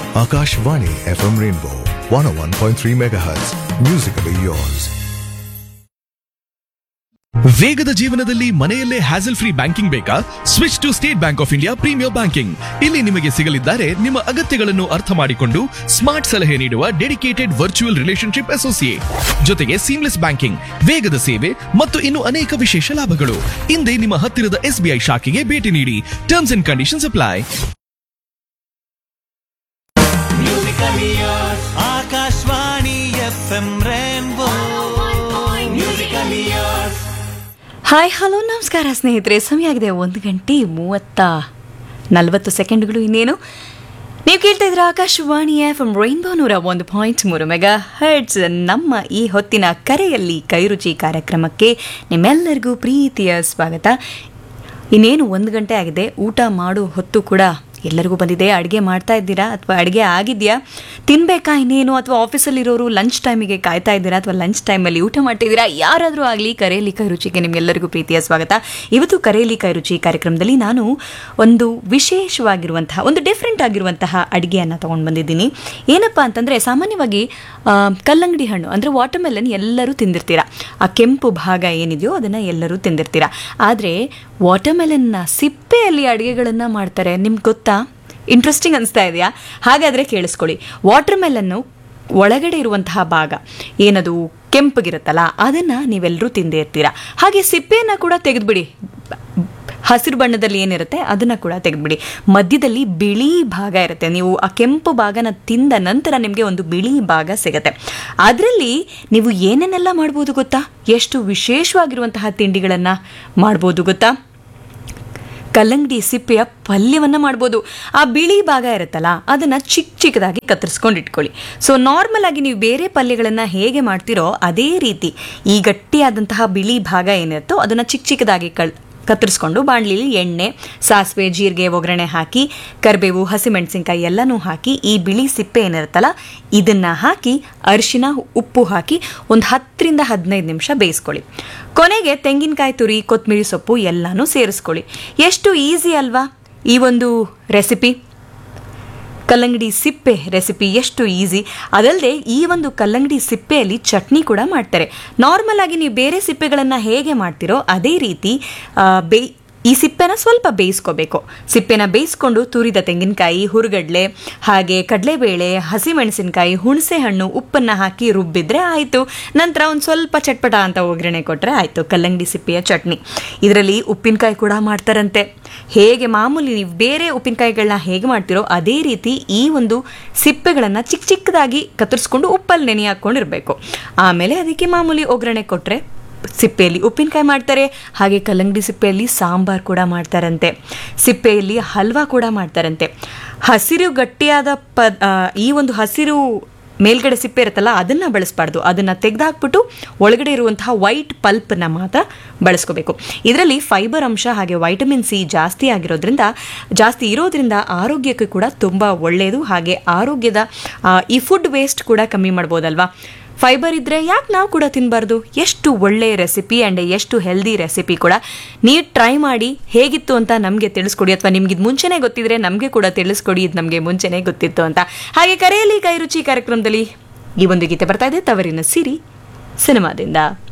Akashvani FM Rainbow 101.3 MHz. Musically yours. ವೇಗದ ಜೀವನದಲ್ಲಿ ಮನೆಯಲ್ಲೇ ಹ್ಯಾಸಲ್ ಫ್ರೀ ಬ್ಯಾಂಕಿಂಗ್ ಬೇಕಾ switch to State Bank of India premier banking ಇಲ್ಲಿ ನಿಮಗೆ ಸಿಗಲಿದ್ದಾರೆ ನಿಮ್ಮ ಅಗತ್ಯಗಳನ್ನು ಅರ್ಥ ಮಾಡಿಕೊಂಡು ಸ್ಮಾರ್ಟ್ ಸಲಹೆ ನೀಡುವ ಡೆಡಿಕೇಟೆಡ್ ವರ್ಚುವಲ್ ರಿಲೇಶನ್ಶಿಪ್ ಅಸೋಸಿಯೇಟ್ ಜೊತೆಗೆ ಸೀಮ್ಲೆಸ್ ಬ್ಯಾಂಕಿಂಗ್ ವೇಗದ ಸೇವೆ ಮತ್ತು ಇನ್ನು ಅನೇಕ ವಿಶೇಷ ಲಾಭಗಳು ಹಿಂದೆ ನಿಮ್ಮ ಹತ್ತಿರದ ಎಸ್ಬಿಐ ಶಾಖೆಗೆ ಭೇಟಿ ನೀಡಿ terms and conditions apply Akashvani F M Rainbow hi hello ನಮಸ್ಕಾರ ಸ್ನೇಹಿತರೆ ಸಮಯ ಆಗಿದೆ ಒಂದು ಗಂಟೆ ಮೂವತ್ತ ನಲವತ್ತು ಸೆಕೆಂಡ್ಗಳು ಇನ್ನೇನು ನೀವು ಕೇಳ್ತಾ ಇದ್ರೆ ಆಕಾಶವಾಣಿ ಎಫ್ ಎಂ ರೈನ್ಬೋ ನೂರ ಒಂದು ಪಾಯಿಂಟ್ ಮೂರು ಮೆಗಾ ಹರ್ಟ್ಸ್ ನಮ್ಮ ಈ ಹೊತ್ತಿನ ಕರೆಯಲ್ಲಿ ಕೈರುಚಿ ಕಾರ್ಯಕ್ರಮಕ್ಕೆ ನಿಮ್ಮೆಲ್ಲರಿಗೂ ಪ್ರೀತಿಯ ಸ್ವಾಗತ ಇನ್ನೇನು ಒಂದು ಗಂಟೆ ಆಗಿದೆ ಊಟ ಮಾಡೋ ಹೊತ್ತು ಕೂಡ ಎಲ್ಲರಿಗೂ ಬಂದಿದೆ ಅಡುಗೆ ಮಾಡ್ತಾ ಇದ್ದೀರಾ ಅಥವಾ ಅಡುಗೆ ಆಗಿದೆಯಾ ತಿನ್ಬೇಕಾ ಇನ್ನೇನು ಅಥವಾ ಆಫೀಸಲ್ಲಿರೋರು ಲಂಚ್ ಟೈಮಿಗೆ ಕಾಯ್ತಾ ಇದ್ದೀರಾ ಅಥವಾ ಲಂಚ್ ಟೈಮಲ್ಲಿ ಊಟ ಮಾಡ್ತಿದ್ದೀರಾ ಯಾರಾದರೂ ಆಗಲಿ ಕರೆಯಲ್ಲಿ ಕೈರುಚಿಗೆ ನಿಮ್ಗೆಲ್ಲರಿಗೂ ಪ್ರೀತಿಯ ಸ್ವಾಗತ ಇವತ್ತು ಕರೆಯಲ್ಲಿ ಕೈರುಚಿ ಕಾರ್ಯಕ್ರಮದಲ್ಲಿ ನಾನು ಒಂದು ವಿಶೇಷವಾಗಿರುವಂತಹ ಒಂದು ಡಿಫ್ರೆಂಟ್ ಆಗಿರುವಂತಹ ಅಡುಗೆಯನ್ನು ತೊಗೊಂಡು ಬಂದಿದ್ದೀನಿ ಏನಪ್ಪ ಅಂತಂದರೆ ಸಾಮಾನ್ಯವಾಗಿ ಆ, ಕಲ್ಲಂಗಡಿ ಹಣ್ಣು ಅಂದರೆ ವಾಟರ್ಮೆಲನ್ ಎಲ್ಲರೂ ತಿಂದಿರ್ತೀರಾ ಆ ಕೆಂಪು ಭಾಗ ಏನಿದೆಯೋ ಅದನ್ನು ಎಲ್ಲರೂ ತಿಂದಿರ್ತೀರಾ ಆದರೆ ವಾಟರ್ಮೆಲನ್ನ ಸಿಪ್ಪೆಯಲ್ಲಿ ಅಡುಗೆಗಳನ್ನು ಮಾಡ್ತಾರೆ ನಿಮ್ಗೆ ಗೊತ್ತಾ ಇಂಟ್ರೆಸ್ಟಿಂಗ್ ಅನಿಸ್ತಾ ಇದೆಯಾ ಹಾಗಾದರೆ ಕೇಳಿಸ್ಕೊಳ್ಳಿ ವಾಟರ್ಮೆಲನ್ನು ಒಳಗಡೆ ಇರುವಂತಹ ಭಾಗ ಏನದು ಕೆಂಪಗಿರುತ್ತಲ್ಲ ಅದನ್ನು ನೀವೆಲ್ಲರೂ ತಿಂದೇ ಇರ್ತೀರಾ ಹಾಗೆ ಸಿಪ್ಪೆಯನ್ನು ಕೂಡ ತೆಗೆದುಬಿಡಿ ಹಸಿರು ಬಣ್ಣದಲ್ಲಿ ಏನಿರುತ್ತೆ ಅದನ್ನು ಕೂಡ ತೆಗೆದುಬಿಡಿ ಮಧ್ಯದಲ್ಲಿ ಬಿಳಿ ಭಾಗ ಇರುತ್ತೆ ನೀವು ಆ ಕೆಂಪು ಭಾಗನ ತಿಂದ ನಂತರ ನಿಮಗೆ ಒಂದು ಬಿಳಿ ಭಾಗ ಸಿಗುತ್ತೆ ಅದರಲ್ಲಿ ನೀವು ಏನೇನೆಲ್ಲ ಮಾಡ್ಬೋದು ಗೊತ್ತಾ ಎಷ್ಟು ವಿಶೇಷವಾಗಿರುವಂತಹ ತಿಂಡಿಗಳನ್ನು ಮಾಡ್ಬೋದು ಗೊತ್ತಾ ಕಲ್ಲಂಗಡಿ ಸಿಪ್ಪೆಯ ಪಲ್ಯವನ್ನ ಮಾಡ್ಬೋದು ಆ ಬಿಳಿ ಭಾಗ ಇರುತ್ತಲ್ಲ ಅದನ್ನ ಚಿಕ್ಕ ಚಿಕ್ಕದಾಗಿ ಕತ್ತರಿಸ್ಕೊಂಡು ಇಟ್ಕೊಳ್ಳಿ ಸೊ ನಾರ್ಮಲ್ ಆಗಿ ನೀವು ಬೇರೆ ಪಲ್ಯಗಳನ್ನ ಹೇಗೆ ಮಾಡ್ತಿರೋ ಅದೇ ರೀತಿ ಈ ಗಟ್ಟಿಯಾದಂತಹ ಬಿಳಿ ಭಾಗ ಏನಿರುತ್ತೋ ಅದನ್ನ ಚಿಕ್ಕ ಚಿಕ್ಕದಾಗಿ ಕಳ್ ಕತ್ತರಿಸ್ಕೊಂಡು ಬಾಣಲಿಲಿ ಎಣ್ಣೆ ಸಾಸಿವೆ ಜೀರಿಗೆ ಒಗ್ಗರಣೆ ಹಾಕಿ ಕರಿಬೇವು ಹಸಿಮೆಣಸಿನ್ಕಾಯಿ ಎಲ್ಲನೂ ಹಾಕಿ ಈ ಬಿಳಿ ಸಿಪ್ಪೆ ಏನಿರುತ್ತಲ್ಲ ಇದನ್ನ ಹಾಕಿ ಅರಿಶಿನ ಉಪ್ಪು ಹಾಕಿ ಒಂದು ಹತ್ತರಿಂದ ಹದಿನೈದು ನಿಮಿಷ ಬೇಯಿಸ್ಕೊಳ್ಳಿ ಕೊನೆಗೆ ತೆಂಗಿನಕಾಯಿ ತುರಿ ಕೊತ್ತಂಬರಿ ಸೊಪ್ಪು ಎಲ್ಲನೂ ಸೇರಿಸ್ಕೊಳ್ಳಿ ಎಷ್ಟು ಈಸಿ ಅಲ್ವಾ ಈ ಒಂದು ರೆಸಿಪಿ ಕಲ್ಲಂಗಡಿ ಸಿಪ್ಪೆ ರೆಸಿಪಿ ಎಷ್ಟು ಈಸಿ ಅದಲ್ಲದೆ ಈ ಒಂದು ಕಲ್ಲಂಗಡಿ ಸಿಪ್ಪೆಯಲ್ಲಿ ಚಟ್ನಿ ಕೂಡ ಮಾಡ್ತಾರೆ ನಾರ್ಮಲ್ ಆಗಿ ನೀವು ಬೇರೆ ಸಿಪ್ಪೆಗಳನ್ನು ಹೇಗೆ ಮಾಡ್ತಿರೋ ಅದೇ ರೀತಿ ಆ, ಬೇ ಈ ಸಿಪ್ಪೆನ ಸ್ವಲ್ಪ ಬೇಯಿಸ್ಕೋಬೇಕು ಸಿಪ್ಪೆನ ಬೇಯಿಸ್ಕೊಂಡು ತುರಿದ ತೆಂಗಿನಕಾಯಿ ಹುರುಗಡ್ಲೆ ಹಾಗೆ ಕಡಲೆಬೇಳೆ ಹಸಿಮೆಣಸಿನಕಾಯಿ ಹುಣಸೆ ಹಣ್ಣು ಉಪ್ಪನ್ನು ಹಾಕಿ ರುಬ್ಬಿದ್ರೆ ಆಯಿತು ನಂತರ ಒಂದು ಸ್ವಲ್ಪ ಚಟ್ಪಟ ಅಂತ ಒಗ್ಗರಣೆ ಕೊಟ್ಟರೆ ಆಯಿತು ಕಲ್ಲಂಗಡಿ ಸಿಪ್ಪೆಯ ಚಟ್ನಿ ಇದರಲ್ಲಿ ಉಪ್ಪಿನಕಾಯಿ ಕೂಡ ಮಾಡ್ತಾರಂತೆ ಹೇಗೆ ಮಾಮೂಲಿ ನೀವು ಬೇರೆ ಉಪ್ಪಿನಕಾಯಿಗಳನ್ನ ಹೇಗೆ ಮಾಡ್ತಿರೋ ಅದೇ ರೀತಿ ಈ ಒಂದು ಸಿಪ್ಪೆಗಳನ್ನು ಚಿಕ್ಕ ಚಿಕ್ಕದಾಗಿ ಕತ್ತರಿಸ್ಕೊಂಡು ಉಪ್ಪಲ್ಲಿ ನೆನೆ ಹಾಕ್ಕೊಂಡಿರ್ಬೇಕು ಆಮೇಲೆ ಅದಕ್ಕೆ ಮಾಮೂಲಿ ಒಗ್ಗರಣೆ ಕೊಟ್ಟರೆ ಸಿಪ್ಪೆಯಲ್ಲಿ ಉಪ್ಪಿನಕಾಯಿ ಮಾಡ್ತಾರೆ ಹಾಗೆ ಕಲ್ಲಂಗಡಿ ಸಿಪ್ಪೆಯಲ್ಲಿ ಸಾಂಬಾರ್ ಕೂಡ ಮಾಡ್ತಾರಂತೆ ಸಿಪ್ಪೆಯಲ್ಲಿ ಹಲ್ವಾ ಕೂಡ ಮಾಡ್ತಾರಂತೆ ಹಸಿರು ಗಟ್ಟಿಯಾದ ಪ ಆ, ಈ ಒಂದು ಹಸಿರು ಮೇಲ್ಗಡೆ ಸಿಪ್ಪೆ ಇರುತ್ತಲ್ಲ ಅದನ್ನು ಬಳಸಬಾರ್ದು ಅದನ್ನು ತೆಗೆದಾಕ್ಬಿಟ್ಟು ಒಳಗಡೆ ಇರುವಂತಹ ವೈಟ್ ಪಲ್ಪನ್ನ ಮಾತ್ರ ಬಳಸ್ಕೋಬೇಕು ಇದರಲ್ಲಿ ಫೈಬರ್ ಅಂಶ ಹಾಗೆ ವೈಟಮಿನ್ ಸಿ ಜಾಸ್ತಿ ಆಗಿರೋದ್ರಿಂದ ಜಾಸ್ತಿ ಇರೋದ್ರಿಂದ ಆರೋಗ್ಯಕ್ಕೆ ಕೂಡ ತುಂಬ ಒಳ್ಳೆಯದು ಹಾಗೆ ಆರೋಗ್ಯದ ಆ, ಈ ಫುಡ್ ವೇಸ್ಟ್ ಕೂಡ ಕಮ್ಮಿ ಮಾಡ್ಬೋದಲ್ವಾ ಫೈಬರ್ ಇದ್ದರೆ ಯಾಕೆ ನಾವು ಕೂಡ ತಿನ್ನಬಾರ್ದು ಎಷ್ಟು ಒಳ್ಳೆಯ ರೆಸಿಪಿ ಆ್ಯಂಡ್ ಎಷ್ಟು ಹೆಲ್ದಿ ರೆಸಿಪಿ ಕೂಡ ನೀವು ಟ್ರೈ ಮಾಡಿ ಹೇಗಿತ್ತು ಅಂತ ನಮಗೆ ತಿಳಿಸ್ಕೊಡಿ ಅಥವಾ ನಿಮ್ಗೆ ಇದು ಮುಂಚೆನೇ ಗೊತ್ತಿದ್ರೆ ನಮಗೆ ಕೂಡ ತಿಳಿಸ್ಕೊಡಿ ಇದು ನಮಗೆ ಮುಂಚೆನೇ ಗೊತ್ತಿತ್ತು ಅಂತ ಹಾಗೆ ಕರೆಯಲ್ಲಿ ಕೈ ರುಚಿ ಕಾರ್ಯಕ್ರಮದಲ್ಲಿ ಈ ಒಂದು ಗೀತೆ ಬರ್ತಾ ಇದೆ ತವರಿನ ಸಿರಿ ಸಿನಿಮಾದಿಂದ